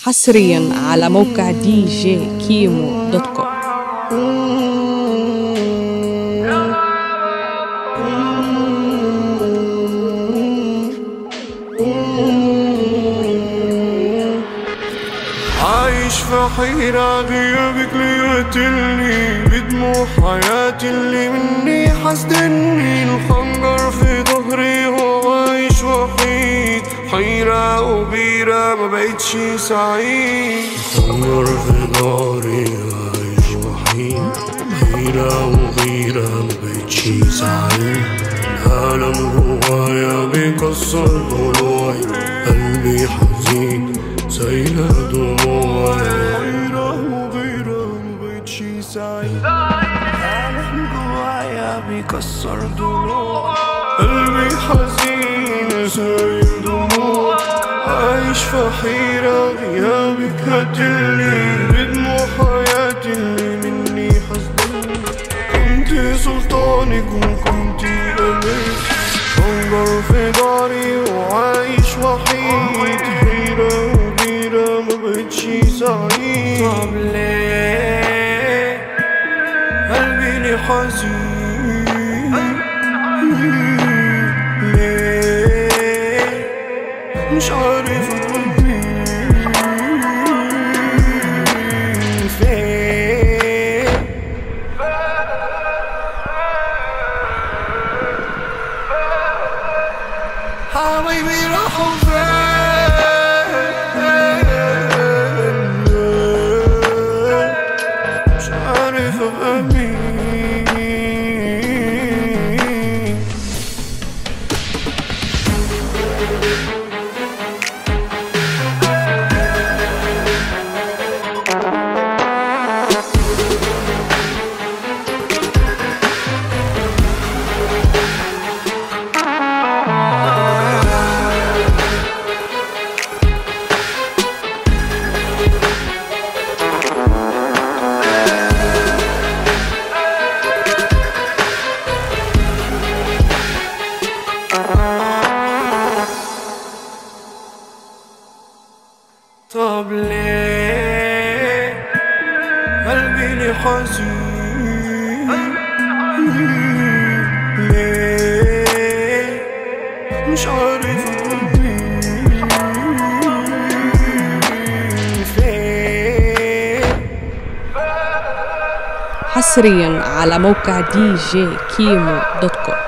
حصريا على موقع دي جي كيمو دوت كوم عايش في حيرة غيابك ليقتلني بدموع حياتي اللي مني حسدني الخنجر في ظهري وعايش وحيد حيرة وبيرة ما بقتش سعيد خنجر في ظهري عايش وحيد حيرة وبيرة ما بقتش سعيد العالم جوايا بيكسر ضلوعي قلبي حزين سايلة دموعي غيرة وغيرة مبقتش سعيد العالم جوايا بيكسر ضلوعي قلبي حزين سايل دموع عايش في حيرة غيابك هتلي بدموع حياتي اللي مني حزني كنت سلطانك وكنت أمير خنجر في داري وعايش وحيد حيرة وبيرة ما بقتش سعيد طب ليه قلبي لي حزين ليه مش عارف قلبي فين حبايبي راحوا فين مش عارف ابقى مين طب ليه قلبي لي حزين ليه مش عارف قلبي فين حصريا على موقع دي جي كيمو دوت كوم